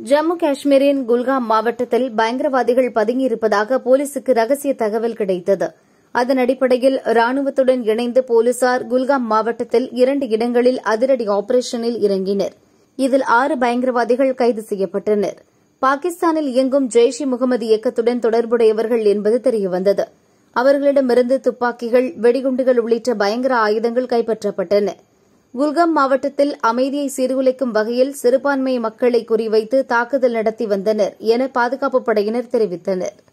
ஜம்மு காஷ்மீரின் குல்காம் மாவட்டத்தில் பயங்கரவாதிகள் பதுங்கியிருப்பதாக போலீசுக்கு ரகசிய தகவல் கிடைத்தது அதன் அடிப்படையில் ராணுவத்துடன் இணைந்து போலீசார் குல்காம் மாவட்டத்தில் இரண்டு இடங்களில் அதிரடி ஆபரேஷனில் இறங்கினர் இதில் ஆறு பயங்கரவாதிகள் கைது செய்யப்பட்டனர் பாகிஸ்தானில் இயங்கும் ஜெய்ஷ் இ முகமது இயக்கத்துடன் தொடர்புடையவர்கள் என்பது தெரியவந்தது அவர்களிடமிருந்து துப்பாக்கிகள் வெடிகுண்டுகள் உள்ளிட்ட பயங்கர ஆயுதங்கள் கைப்பற்றப்பட்டன குல்காம் மாவட்டத்தில் அமைதியை சீர்குலைக்கும் வகையில் சிறுபான்மை மக்களை குறிவைத்து தாக்குதல் நடத்தி வந்தனர் என பாதுகாப்புப் படையினர் தெரிவித்தனா்